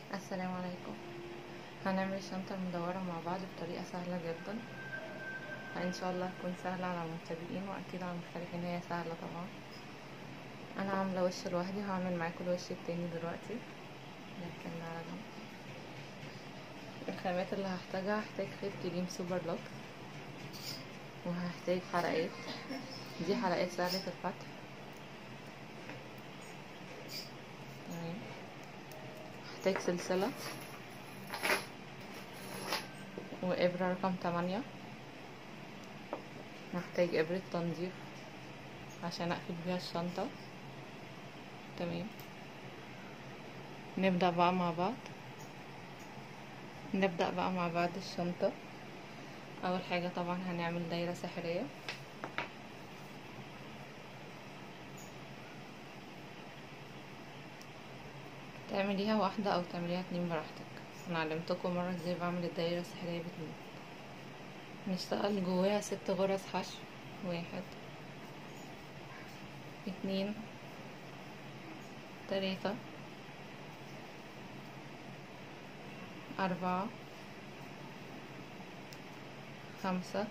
السلام عليكم هنعمل الشنطة المدورة مع بعض بطريقة سهلة جدا ان شاء الله تكون سهلة على المبتدئين واكيد على المحترفين هي سهلة طبعا انا عاملة وش لوحدي هعمل معاكم الوش التاني دلوقتي لكن على جنب الخامات اللي هحتاجها هحتاج خيط كريم سوبر لوكس وهحتاج حلقات دي حلقات سهلة الفتح تمام هحتاج سلسلة وإبرة رقم تمانية هحتاج إبرة تنظيف عشان أقفل بيها الشنطة تمام نبدأ بقى مع بعض نبدأ بقى مع بعض الشنطة أول حاجة طبعا هنعمل دايرة سحرية تعمليها واحدة أو تعمليها اتنين براحتك أنا علمتكم مرة ازاي بعمل الدايرة السحرية باتنين نشتغل جواها ست غرز حشو واحد اتنين تلاتة أربعة خمسة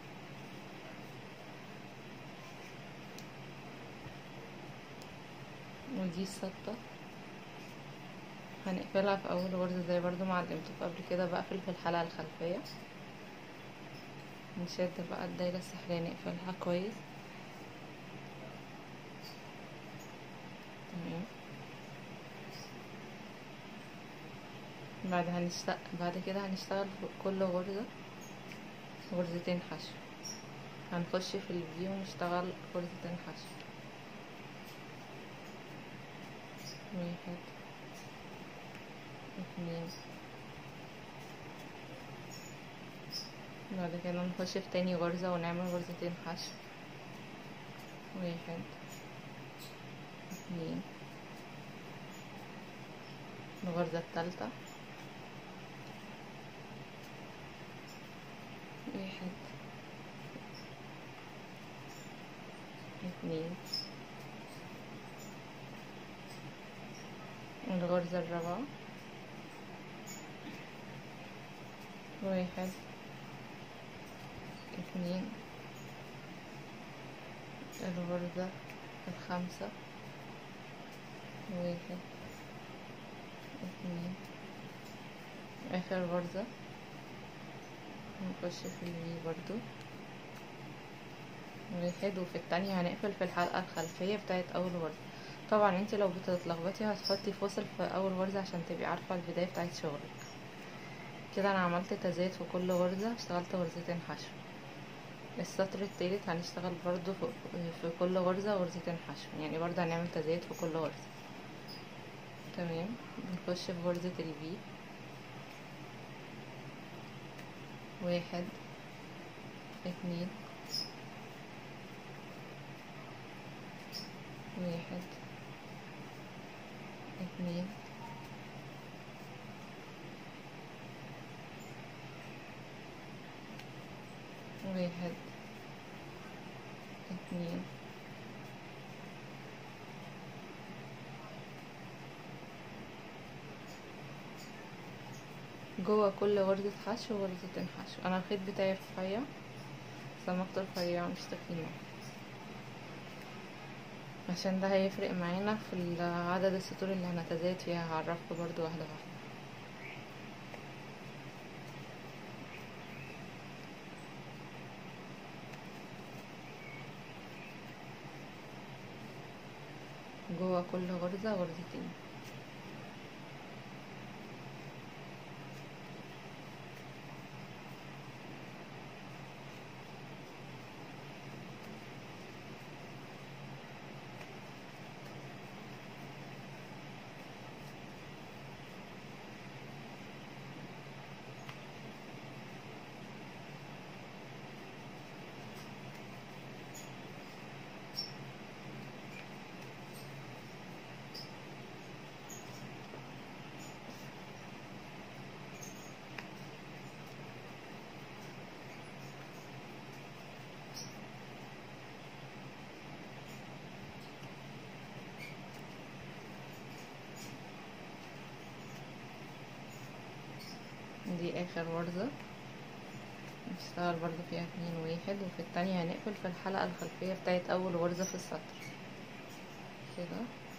ودي الستة هنقفلها في أول غرزة زي برضو ما علمتكم قبل كده بقفل في الحلقة الخلفية نشد بقى الدايرة السحرية نقفلها كويس تمام بعد هنشتغل بعد كده هنشتغل في كل غرزة غرزتين حشو هنخش في الفي ونشتغل غرزتين حشو واحد اتنين بعد كده نخش في تاني غرزة ونعمل غرزتين حشو واحد اتنين الغرزة التالتة واحد اتنين الغرزة الرابعة واحد اتنين الغرزة الخامسة واحد اتنين آخر غرزة نخش في الفي برضو واحد وفي التانية هنقفل في الحلقة الخلفية بتاعت أول غرزة طبعا انت لو بتتلخبطي هتحطي فاصل في أول غرزة عشان تبقي عارفة البداية بتاعت شغلك كده انا عملت تزايد في كل غرزة اشتغلت غرزتين حشو السطر التالت هنشتغل برضو في كل غرزة غرزتين حشو يعني برضو هنعمل تزايد في كل غرزة تمام بنخش في غرزة الفي واحد اتنين واحد اتنين واحد اتنين جوه كل غرزة حشو غرزتين حشو انا الخيط بتاعي رفيع سمكته رفيع مش تخينة عشان ده هيفرق معانا في عدد السطور اللي هنتزايد فيها هعرفكم برضو واحدة واحدة جوه كل غرزة غرزتين اخر غرزة نشتغل برضو فيها اتنين واحد وفي التانية هنقفل في الحلقة الخلفية بتاعت اول غرزة في السطر كده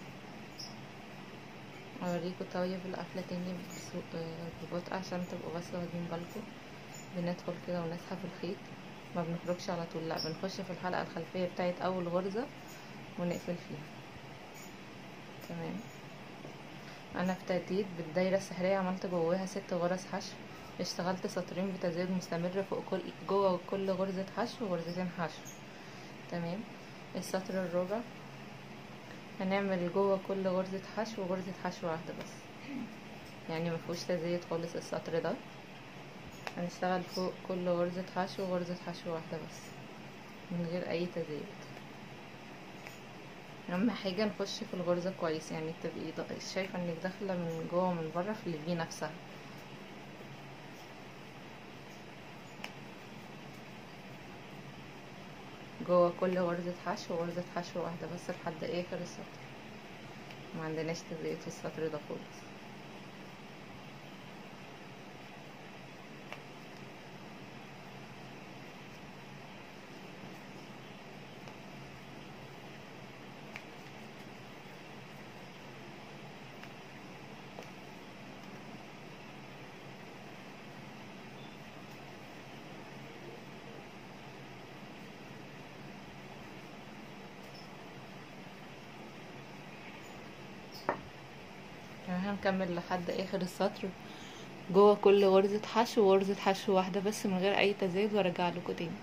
اوريكم طيب القفلة تاني بسو- آه، ببطء عشان تبقوا بس واخدين بالكم بندخل كده ونسحب الخيط ما بنخرجش على طول لا بنخش في الحلقة الخلفية بتاعت اول غرزة ونقفل فيها تمام انا ابتديت بالدايرة السحرية عملت جواها ست غرز حشو اشتغلت سطرين بتزايد مستمر فوق كل جوه كل غرزة حشو وغرزتين حشو تمام السطر الرابع هنعمل جوه كل غرزة حشو غرزة حشو واحدة بس يعني مفهوش تزايد خالص السطر ده هنشتغل فوق كل غرزة حشو غرزة حشو واحدة بس من غير اي تزايد اهم حاجة نخش في الغرزة كويس يعني تبقي ض- شايفة انك داخلة من جوه ومن بره في الفي نفسها جوه كل غرزة حشو غرزة حشو واحدة بس لحد اخر السطر ما عندناش تزايد في السطر ده خالص يعني هنكمل لحد اخر السطر جوه كل غرزة حشو غرزة حشو واحدة بس من غير اي تزايد وارجع لكم تاني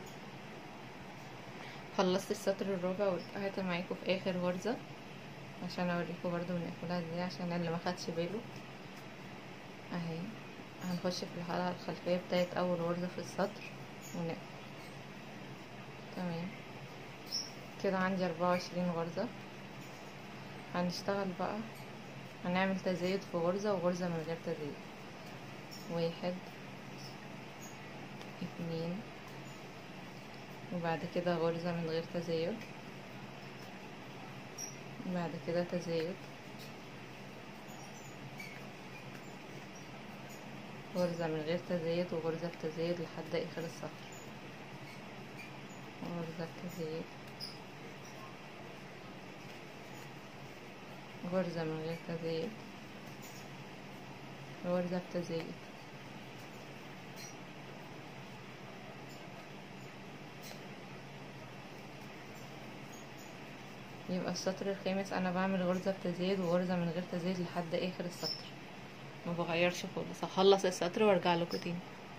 خلصت السطر الرابع ورجعت معاكم في اخر غرزة عشان اوريكم برضو بنقفلها ازاي عشان اللي ما خدش باله اهي هنخش في الحلقة الخلفية بتاعت اول غرزة في السطر ونقفل تمام كده عندي اربعة وعشرين غرزة هنشتغل بقى هنعمل تزايد في غرزة وغرزة من غير تزايد واحد اتنين وبعد كده غرزة من غير تزايد بعد كده تزايد غرزة من غير تزايد وغرزة بتزايد لحد اخر السطر غرزة بتزايد غرزة من غير تزايد غرزة بتزايد يبقى السطر الخامس انا بعمل غرزة بتزايد وغرزة من غير تزايد لحد اخر السطر ما بغيرش خالص هخلص السطر وارجع لكم تاني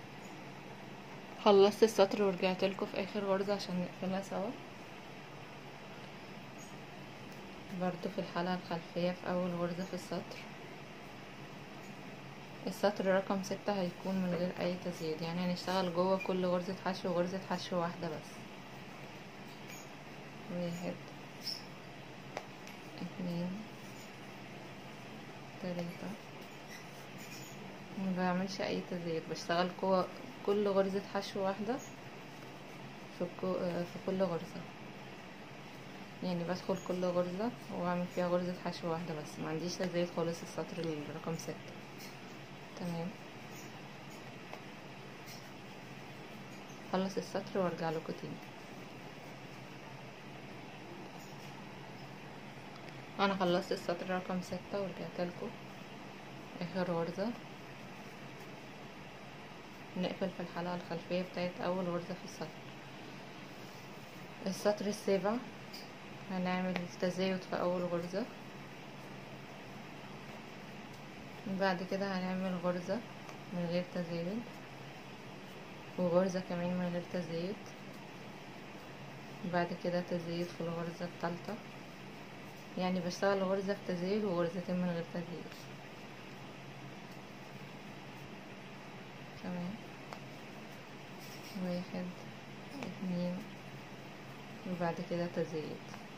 خلصت السطر ورجعت لكم في اخر غرزة عشان نقفلها سوا برضو في الحلقة الخلفية في اول غرزة في السطر السطر رقم ستة هيكون من غير اي تزايد يعني هنشتغل جوه كل غرزة حشو غرزة حشو واحدة بس واحد اتنين تلاتة ما بعملش اي تزايد بشتغل جوه كل غرزة حشو واحدة في, كو... في كل غرزة يعني بدخل كل غرزة واعمل فيها غرزة حشو واحدة بس ما عنديش تزايد خالص السطر الرقم ستة تمام خلص السطر وارجع لكم تاني انا خلصت السطر رقم ستة ورجعت لكم اخر غرزة نقفل في الحلقة الخلفية بتاعت اول غرزة في السطر السطر السابع هنعمل تزايد في اول غرزة بعد كده هنعمل غرزة من غير تزايد وغرزة كمان من غير تزايد بعد كده تزايد في الغرزة التالتة يعني بشتغل غرزة في تزايد وغرزتين من غير تزايد تمام واحد اتنين وبعد كده تزايد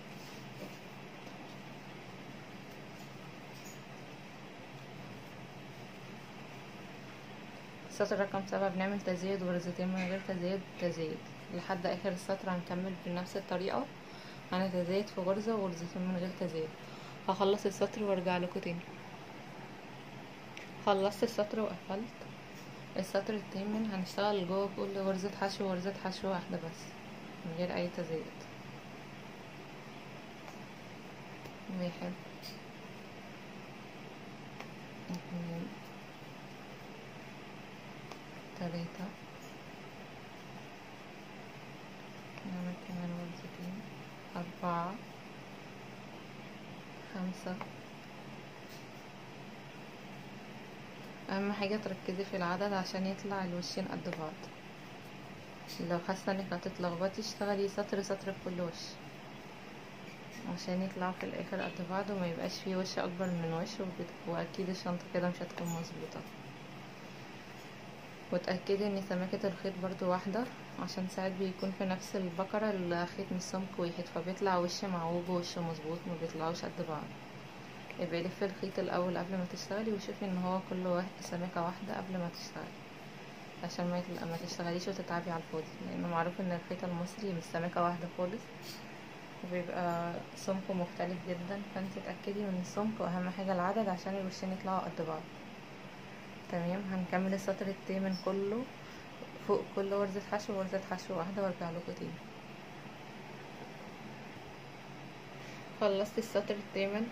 السطر رقم سبعة بنعمل تزايد وغرزتين من غير تزايد تزايد لحد اخر السطر هنكمل بنفس الطريقة هنتزايد في غرزة وغرزتين من غير تزايد هخلص السطر وارجع لكم تاني خلصت السطر وقفلت السطر التامن هنشتغل جوه كل غرزة حشو غرزة حشو واحدة بس من غير اي تزايد واحد اتنين تلاتة نعمل كمان غرزتين أربعة خمسة أهم حاجة تركزي في العدد عشان يطلع الوشين قد بعض لو حاسة انك هتتلخبطي اشتغلي سطر سطر في كل وش عشان يطلعوا في الاخر قد بعض وما يبقاش فيه وش اكبر من وش وبت- واكيد الشنطة كده مش هتكون مظبوطة وتأكدي ان سماكة الخيط برضو واحدة عشان ساعات بيكون في نفس البقرة الخيط مش سمك واحد فبيطلع وش معوج ووش مظبوط ما بيطلعوش قد بعض يبقى لف الخيط الاول قبل ما تشتغلي وشوفي ان هو كل واحد سماكة واحدة قبل ما تشتغلي عشان ما, يطلع ما تشتغليش وتتعبي على الفاضي لانه معروف ان الخيط المصري مش سماكة واحدة خالص وبيبقى سمكه مختلف جدا فانت اتأكدي من السمك واهم حاجة العدد عشان الوشين يطلعوا قد بعض تمام هنكمل السطر التامن كله فوق كل غرزة حشو غرزة حشو واحدة وارجع لكم تاني خلصت السطر التامن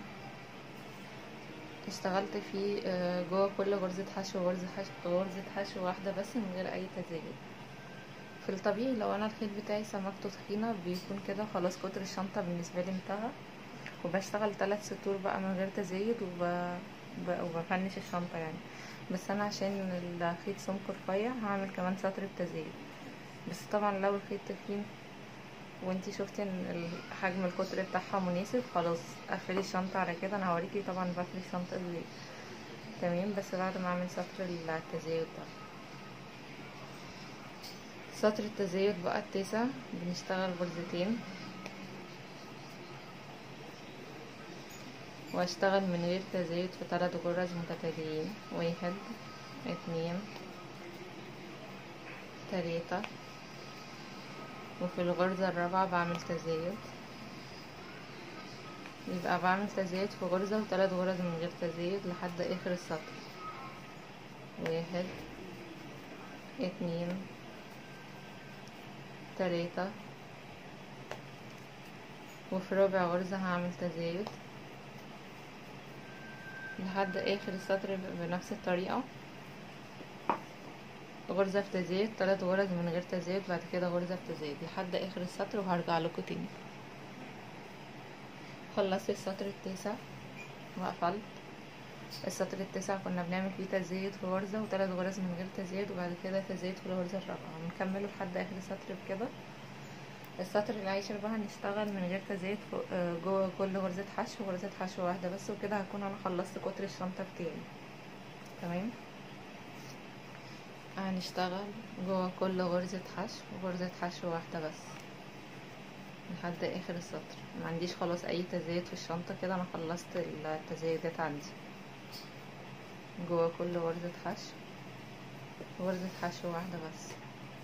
اشتغلت فيه آه، جوه كل غرزة حشو غرزة حشو غرزة حشو واحدة بس من غير أي تزايد في الطبيعي لو أنا الخيط بتاعي سمكته تخينة بيكون كده خلاص قطر الشنطة بالنسبة لي انتهى وبشتغل ثلاث سطور بقى من غير تزايد وب... ب- وبفنش الشنطة يعني بس أنا عشان الخيط سمكه رفيع هعمل كمان سطر بتزايد بس طبعا لو الخيط تخين وانتي شفتي ان حجم القطر بتاعها مناسب خلاص قفلي الشنطة على كده انا هوريكي طبعا بقفل الشنطة ازاي تمام بس بعد ما اعمل سطر التزايد ده سطر التزايد بقى التاسع بنشتغل غرزتين واشتغل من غير تزايد في ثلاث غرز متتاليين واحد اتنين تلاتة وفي الغرزة الرابعة بعمل تزايد يبقى بعمل تزايد في غرزة وثلاث غرز من غير تزايد لحد اخر السطر واحد اتنين تلاتة وفي رابع غرزة هعمل تزايد لحد اخر السطر بنفس الطريقة غرزة في تزايد تلات غرز من غير تزايد بعد كده غرزة في تزايد لحد اخر السطر وهرجع لكم تاني خلصت السطر التاسع وقفلت السطر التاسع كنا بنعمل فيه تزايد في غرزة وثلاث غرز من غير تزايد وبعد كده تزايد في الغرزة الرابعة هنكمله لحد اخر السطر بكده السطر العاشر بقى هنشتغل من غير تزايد فوق- آه، جوه كل غرزة حشو غرزة حشو واحدة بس وكده هكون انا خلصت قطر الشنطة بتاعي تمام هنشتغل جوه كل غرزة حشو غرزة حشو واحدة بس لحد اخر السطر ما عنديش خلاص اي تزايد في الشنطة كده انا خلصت التزايدات عندي جوه كل غرزة حشو غرزة حشو واحدة بس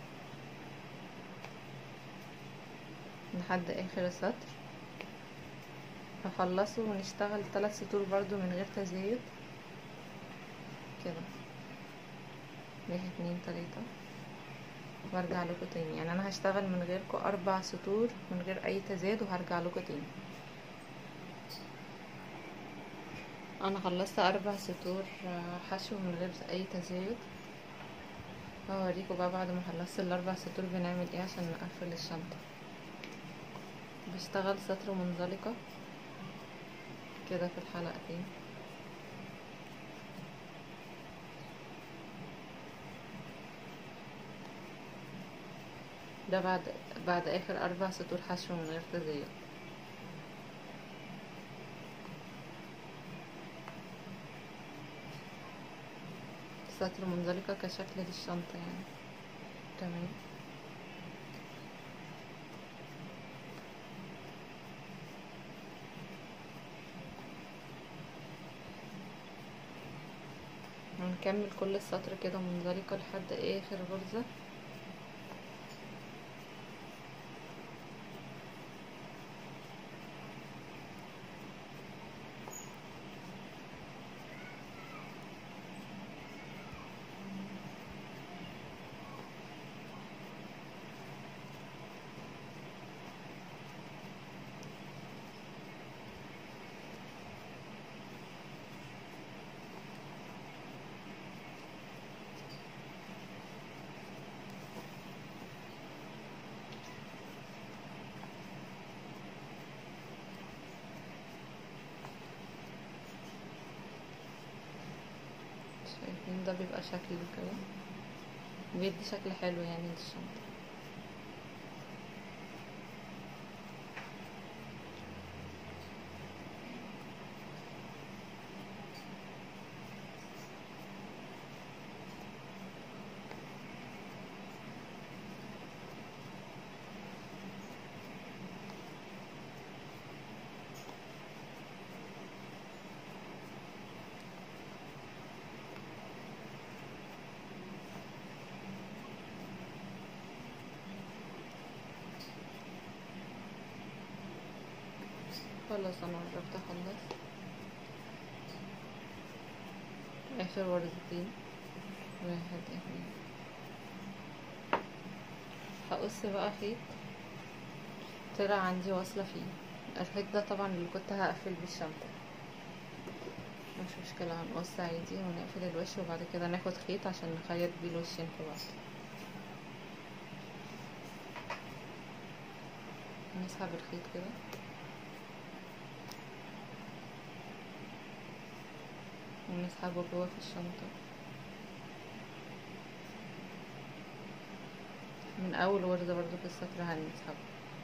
لحد اخر السطر هخلصه ونشتغل ثلاث سطور برضو من غير تزايد كده واحد اتنين تلاتة وارجع لكم تاني يعني انا هشتغل من غيركم اربع سطور من غير اي تزايد وهرجع لكم تاني انا خلصت اربع سطور آه، حشو من غير اي تزايد هوريكم بقى بعد ما خلصت الاربع سطور بنعمل ايه عشان نقفل الشنطة بشتغل سطر منزلقة كده في الحلقتين ده بعد بعد اخر اربع سطور حشو من غير تزايد سطر منزلقة كشكل للشنطة يعني تمام هنكمل كل السطر كده منزلقة لحد اخر غرزة لان ده بيبقى شكل كده بيدي شكل حلو يعني للشنطة خلاص انا قربت اخلص اخر وردتين واحد اتنين هقص بقى خيط طلع عندي واصلة فيه الخيط ده طبعا اللي كنت هقفل بالشنطة مش مشكلة هنقص عادي ونقفل الوش وبعد كده ناخد خيط عشان نخيط بيه الوشين في بعض نسحب الخيط كده ونسحبه جوه في الشنطة من أول وردة برضو في السطر هنسحبه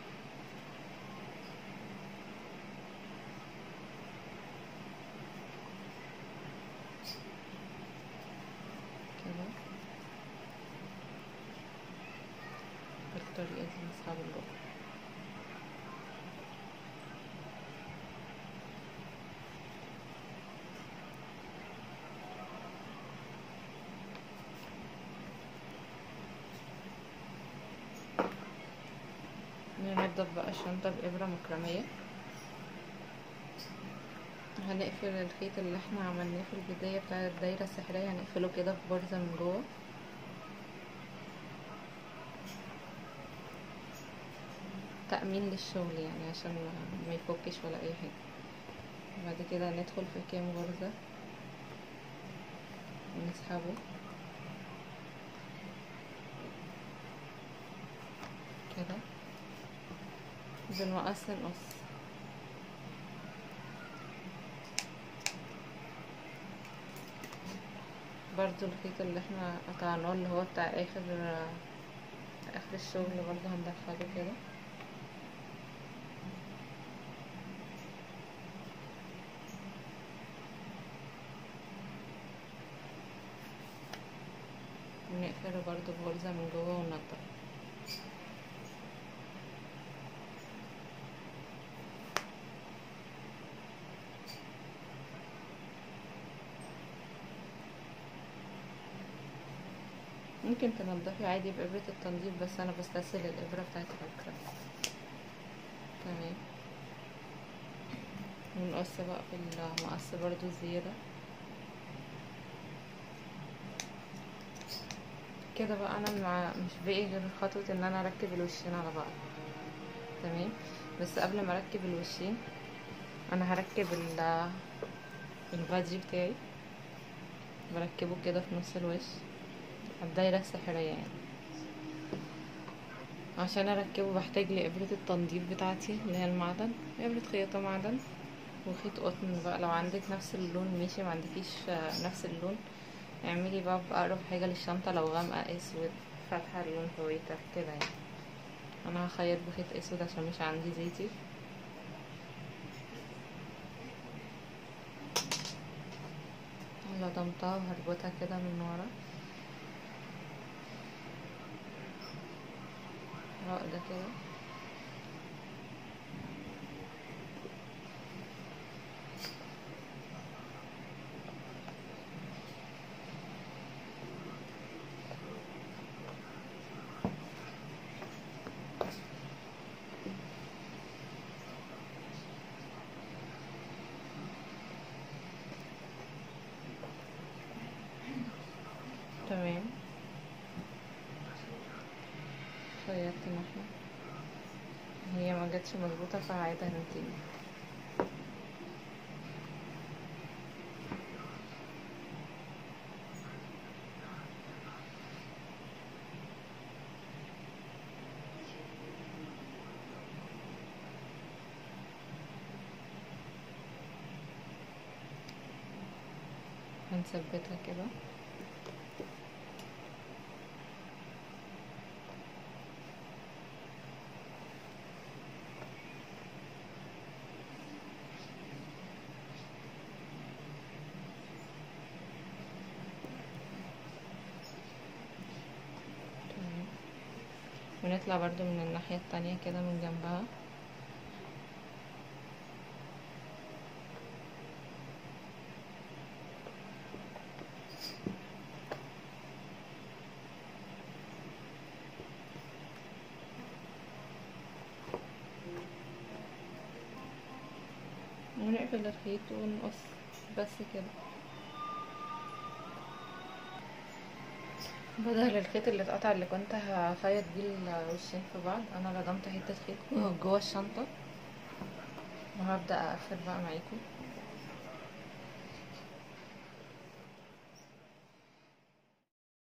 كده بالطريقة دي نسحبه لجوه ننضف بقى الشنطة بإبرة مكرمية هنقفل الخيط اللي احنا عملناه في البداية بتاع الدايرة السحرية هنقفله كده في برزة من جوه تأمين للشغل يعني عشان ما- ما يفكش ولا أي حاجة بعد كده ندخل في كام غرزة ونسحبه كده بالمقص نقص برضو الخيط اللي احنا قطعناه اللي هو بتاع اخر اخر الشغل برضو هندخله كده ونقفله برضو بغرزة من جوه وننضف ممكن تنضفي عادي بإبرة التنظيف بس أنا بستسهل الإبرة بتاعت الأكرة تمام ونقص بقى في المقص برضو زيادة كده بقى أنا مع مش باقي غير خطوة إن أنا أركب الوشين على بعض تمام بس قبل ما أركب الوشين أنا هركب ال البادجي بتاعي بركبه كده في نص الوش الدايرة السحرية يعني عشان اركبه بحتاج لإبرة التنظيف بتاعتي اللي هي المعدن إبرة خياطة معدن وخيط قطن بقى لو عندك نفس اللون ماشي ما عندكيش آه، نفس اللون اعملي بقى بأقرب حاجة للشنطة لو غامقة اسود فاتحة اللون فويتر كده يعني انا هخيط بخيط اسود عشان مش عندي زيتي لضمتها وهربطها كده من ورا عقدة كده تمام خيطت ناحية هي ما جاتش مظبوطة فهعيدها من تاني هنثبتها كده ونطلع برضو من الناحية التانية كده من جنبها ونقفل الخيط ونقص بس كده بدل الخيط اللي اتقطع اللي كنت هخيط بيه الوشين في بعض انا لضمت حته خيط جوه الشنطه وهبدا اقفل بقى معاكم